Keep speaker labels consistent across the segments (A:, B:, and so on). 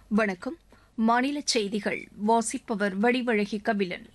A: வணக்கம் மாநில செய்திகள் வாசிப்பவர் வடிவழகி கபிலன்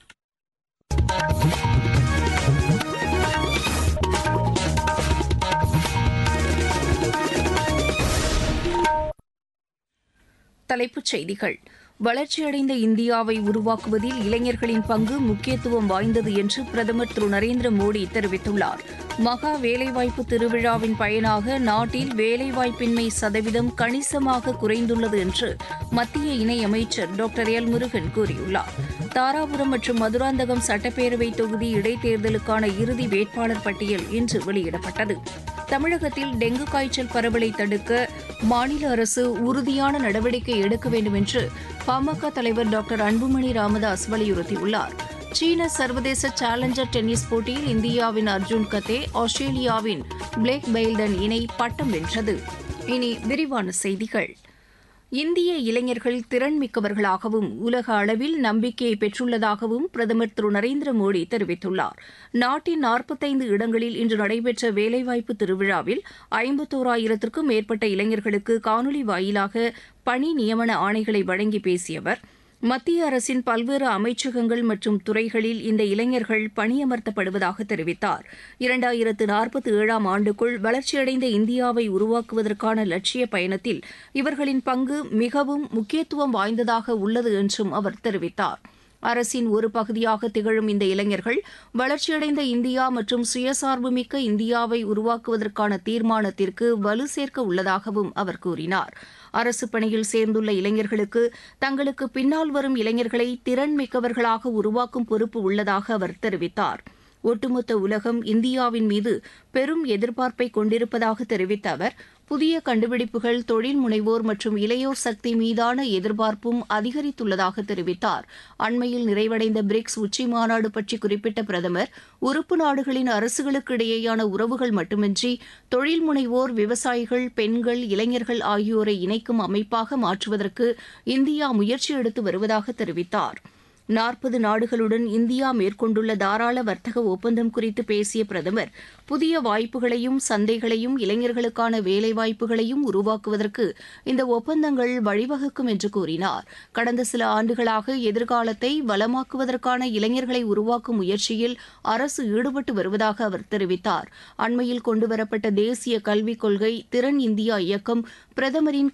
A: தலைப்புச் செய்திகள் வளர்ச்சியடைந்த இந்தியாவை உருவாக்குவதில் இளைஞர்களின் பங்கு முக்கியத்துவம் வாய்ந்தது என்று பிரதமர் திரு நரேந்திர மோடி தெரிவித்துள்ளார் மகா வேலைவாய்ப்பு திருவிழாவின் பயனாக நாட்டில் வேலைவாய்ப்பின்மை சதவீதம் கணிசமாக குறைந்துள்ளது என்று மத்திய இணையமைச்சர் டாக்டர் எல் முருகன் கூறியுள்ளார் தாராபுரம் மற்றும் மதுராந்தகம் சட்டப்பேரவை தொகுதி இடைத்தேர்தலுக்கான இறுதி வேட்பாளர் பட்டியல் இன்று வெளியிடப்பட்டது தமிழகத்தில் டெங்கு காய்ச்சல் பரவலை தடுக்க மாநில அரசு உறுதியான நடவடிக்கை எடுக்க வேண்டும் என்று பாமக தலைவர் டாக்டர் அன்புமணி ராமதாஸ் வலியுறுத்தியுள்ளார் சீன சர்வதேச சேலஞ்சர் டென்னிஸ் போட்டியில் இந்தியாவின் அர்ஜுன் கத்தே ஆஸ்திரேலியாவின் பிளேக் பெயில்டன் இணை பட்டம் வென்றது இனி விரிவான செய்திகள் இந்திய இளைஞர்கள் திறன்மிக்கவர்களாகவும் உலக அளவில் நம்பிக்கையை பெற்றுள்ளதாகவும் பிரதமர் திரு நரேந்திர மோடி தெரிவித்துள்ளார் நாட்டின் நாற்பத்தைந்து இடங்களில் இன்று நடைபெற்ற வேலைவாய்ப்பு திருவிழாவில் ஐம்பத்தோராயிரத்திற்கும் மேற்பட்ட இளைஞர்களுக்கு காணொலி வாயிலாக பணி நியமன ஆணைகளை வழங்கி பேசிய அவர் மத்திய அரசின் பல்வேறு அமைச்சகங்கள் மற்றும் துறைகளில் இந்த இளைஞர்கள் பணியமர்த்தப்படுவதாக தெரிவித்தார் இரண்டாயிரத்து நாற்பத்தி ஏழாம் ஆண்டுக்குள் வளர்ச்சியடைந்த இந்தியாவை உருவாக்குவதற்கான லட்சிய பயணத்தில் இவர்களின் பங்கு மிகவும் முக்கியத்துவம் வாய்ந்ததாக உள்ளது என்றும் அவர் தெரிவித்தார் அரசின் ஒரு பகுதியாக திகழும் இந்த இளைஞர்கள் வளர்ச்சியடைந்த இந்தியா மற்றும் சுயசார்புமிக்க இந்தியாவை உருவாக்குவதற்கான தீர்மானத்திற்கு வலு சேர்க்க உள்ளதாகவும் அவர் கூறினார் அரசு பணியில் சேர்ந்துள்ள இளைஞர்களுக்கு தங்களுக்கு பின்னால் வரும் இளைஞர்களை திறன் மிக்கவர்களாக உருவாக்கும் பொறுப்பு உள்ளதாக அவர் தெரிவித்தார் ஒட்டுமொத்த உலகம் இந்தியாவின் மீது பெரும் எதிர்பார்ப்பை கொண்டிருப்பதாக தெரிவித்த அவர் புதிய கண்டுபிடிப்புகள் தொழில் முனைவோர் மற்றும் இளையோர் சக்தி மீதான எதிர்பார்ப்பும் அதிகரித்துள்ளதாக தெரிவித்தார் அண்மையில் நிறைவடைந்த பிரிக்ஸ் உச்சி மாநாடு பற்றி குறிப்பிட்ட பிரதமர் உறுப்பு நாடுகளின் அரசுகளுக்கு இடையேயான உறவுகள் மட்டுமின்றி தொழில் முனைவோர் விவசாயிகள் பெண்கள் இளைஞர்கள் ஆகியோரை இணைக்கும் அமைப்பாக மாற்றுவதற்கு இந்தியா முயற்சி எடுத்து வருவதாக தெரிவித்தார் நாற்பது நாடுகளுடன் இந்தியா மேற்கொண்டுள்ள தாராள வர்த்தக ஒப்பந்தம் குறித்து பேசிய பிரதமர் புதிய வாய்ப்புகளையும் சந்தைகளையும் இளைஞர்களுக்கான வேலைவாய்ப்புகளையும் உருவாக்குவதற்கு இந்த ஒப்பந்தங்கள் வழிவகுக்கும் என்று கூறினார் கடந்த சில ஆண்டுகளாக எதிர்காலத்தை வளமாக்குவதற்கான இளைஞர்களை உருவாக்கும் முயற்சியில் அரசு ஈடுபட்டு வருவதாக அவர் தெரிவித்தார் அண்மையில் கொண்டுவரப்பட்ட தேசிய கல்விக் கொள்கை திறன் இந்தியா இயக்கம் பிரதமரின்